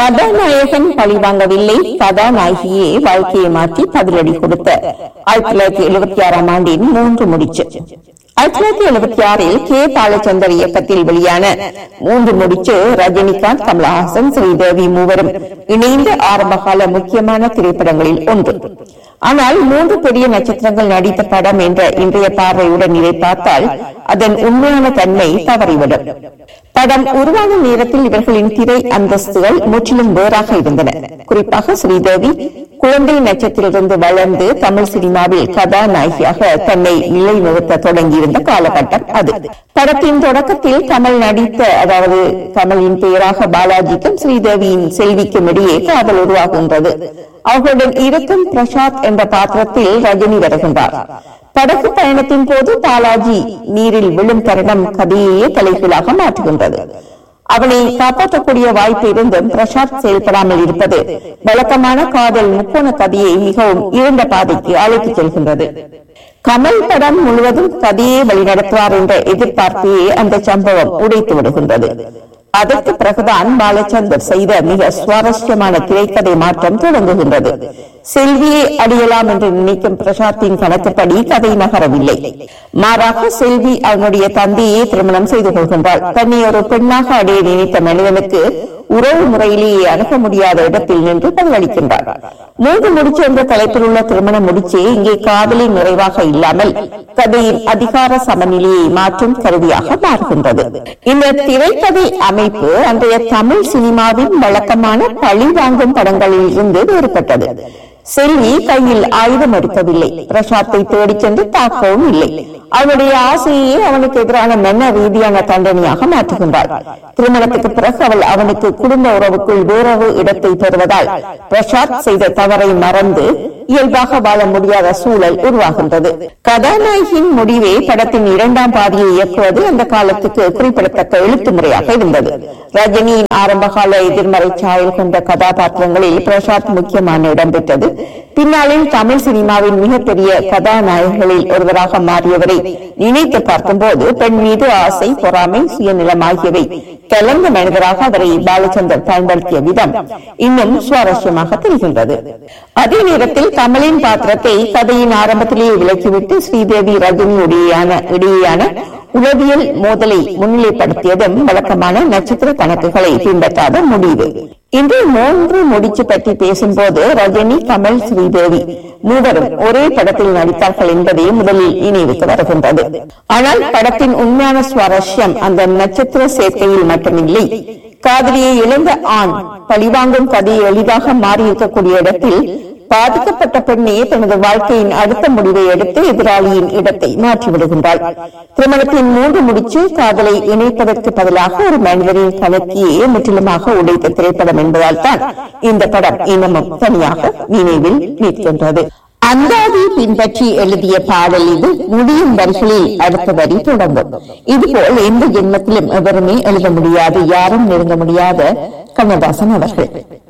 கதாநாயகன் பழிவாங்கவில்லை கதாநாயகியே வாழ்க்கையை மாற்றி பதிலடி கொடுத்த ஆயிரத்தி தொள்ளாயிரத்தி எழுபத்தி ஆறாம் ஆண்டின் மூன்று முடிச்சு ஆயிரத்தி தொள்ளாயிரத்தி எழுபத்தி ஆறில் கே பாலச்சந்தர் இயக்கத்தில் வெளியான மூன்று முடிச்சு ரஜினிகாந்த் கமலஹாசன் ஸ்ரீதேவி மூவரும் இணைந்த ஆரம்பகால முக்கியமான திரைப்படங்களில் ஒன்று ஆனால் மூன்று பெரிய நட்சத்திரங்கள் நடித்த படம் என்ற இன்றைய பார்வையுடன் இதை பார்த்தால் அதன் உண்மையான தன்மை தவறிவிடும் படம் உருவான நேரத்தில் இவர்களின் திரை அந்தஸ்துகள் முற்றிலும் வேறாக இருந்தன குறிப்பாக ஸ்ரீதேவி குழந்தை நட்சத்திலிருந்து வளர்ந்து தமிழ் சினிமாவில் கதாநாயகியாக தன்னை நிலைநிறுத்த தொடங்கியிருந்த காலகட்டம் அது படத்தின் தொடக்கத்தில் கமல் நடித்த அதாவது கமலின் பெயராக பாலாஜிக்கும் ஸ்ரீதேவியின் செல்விக்கும் இடையே காதல் உருவாகின்றது அவர்களுடன் இருக்கும் பிரசாத் என்ற பாத்திரத்தில் ரஜினி வருகின்றார் படகு பயணத்தின் போது பாலாஜி நீரில் விழும் தருணம் கதையையே தலைகீழாக மாற்றுகின்றது அவனை காப்பாற்றக்கூடிய வாய்ப்பு இருந்தும் பிரசாத் செயல்படாமல் இருப்பது வழக்கமான காதல் முக்கோண கதையை மிகவும் இருண்ட பாதைக்கு அழைத்துச் செல்கின்றது கமல் படம் முழுவதும் கதையை வழிநடத்துவார் என்ற எதிர்பார்ப்பையே அந்த சம்பவம் உடைத்து விடுகின்றது அதற்கு பிறகுதான் பாலச்சந்தர் செய்த மிக சுவாரஸ்யமான திரைக்கதை மாற்றம் தொடங்குகின்றது செல்வியை அடியலாம் என்று நினைக்கும் பிரசாத்தின் கணக்குப்படி கதை நகரவில்லை மாறாக செல்வி அவனுடைய தந்தையை திருமணம் செய்து கொள்கின்றாள் தன்னை ஒரு பெண்ணாக அடைய நினைத்த மனிதனுக்கு உறவு முறையிலேயே அணுக முடியாத இடத்தில் நின்று பதிலளிக்கின்றார் மூன்று முடிச்சு என்ற தலைப்பில் உள்ள திருமண முடிச்சே இங்கே காதலின் நிறைவாக இல்லாமல் கதையின் அதிகார சமநிலையை மாற்றும் கருவியாக மாறுகின்றது இந்த திரைக்கதை அமைப்பு அன்றைய தமிழ் சினிமாவின் வழக்கமான பழி வாங்கும் படங்களில் இருந்து வேறுபட்டது செல்வி கையில் ஆயுதம் எடுக்கவில்லை பிரசாத்தை தேடிச் சென்று தாக்கவும் இல்லை அவனுடைய ஆசையே அவனுக்கு எதிரான மன ரீதியான தண்டனையாக மாற்றுகின்றாள் திருமணத்துக்கு பிறகு அவள் அவனுக்கு குடும்ப உறவுக்குள் வேறொரு இடத்தை பெறுவதால் பிரசாத் செய்த தவறை மறந்து இயல்பாக வாழ முடியாத சூழல் உருவாகின்றது கதாநாயகியின் முடிவே படத்தின் இரண்டாம் பாதியை இயக்குவது அந்த காலத்துக்கு குறிப்பிடத்தக்க எழுத்து முறையாக இருந்தது ரஜினியின் ஆரம்பகால எதிர்மறை சாயல் கொண்ட கதாபாத்திரங்களில் பிரசாத் முக்கியமான இடம் பெற்றது பின்னாளில் தமிழ் சினிமாவின் மிகப்பெரிய கதாநாயகர்களில் ஒருவராக மாறியவரை நினைத்து பார்க்கும்போது பெண் மீது ஆசை பொறாமை சுயநிலம் ஆகியவை கலந்த மனிதராக அவரை பாலச்சந்தர் பயன்படுத்திய விதம் இன்னும் சுவாரஸ்யமாக தெரிகின்றது அதே நேரத்தில் கமலின் பாத்திரத்தை கதையின் ஆரம்பத்திலேயே விலக்கிவிட்டு ஸ்ரீதேவி ரஜினி இடையேயான இடையேயான உளவியல் மோதலை முன்னிலைப்படுத்தியதும் வழக்கமான நட்சத்திர கணக்குகளை பின்பற்றாத முடிவு இன்று மூன்று முடிச்சு பற்றி பேசும்போது ரஜினி கமல் ஸ்ரீதேவி மூவரும் ஒரே படத்தில் நடித்தார்கள் என்பதே முதலில் நினைவுக்கு வருகின்றது ஆனால் படத்தின் உண்மையான சுவாரஸ்யம் அந்த நட்சத்திர சேர்க்கையில் மட்டுமில்லை காதலியை இழந்த ஆண் பழிவாங்கும் கதை எளிதாக மாறி இருக்கக்கூடிய இடத்தில் பாதிக்கப்பட்ட பெண்ணே தனது வாழ்க்கையின் அடுத்த முடிவை எடுத்து எதிராளியின் இடத்தை மாற்றிவிடுகின்றாள் திருமணத்தின் மூன்று முடிச்சு காதலை இணைப்பதற்கு பதிலாக ஒரு மனிதரின் கணக்கியே முற்றிலுமாக உடைத்த திரைப்படம் என்பதால் தான் இந்த படம் இன்னமும் தனியாக நினைவில் நிற்கின்றது அந்தாதி பின்பற்றி எழுதிய பாடல் இது முடியும் வரிகளில் அடுத்த வரி தொடங்கும் இதுபோல் எந்த ஜென்மத்திலும் எவருமே எழுத முடியாது யாரும் நெருங்க முடியாத கண்ணதாசன் அவர்கள்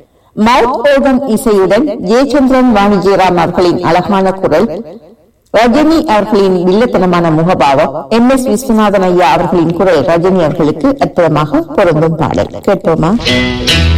மவுத் ஓகம் இசையுடன் ஜெயச்சந்திரன் வாணிஜிராம் அவர்களின் அழகான குரல் ரஜினி அவர்களின் வில்லத்தனமான முகபாவம் எம் எஸ் விஸ்வநாதன் ஐயா அவர்களின் குரல் ரஜினி அவர்களுக்கு அற்புதமாக பொருந்தும் பாடல் கேட்போமா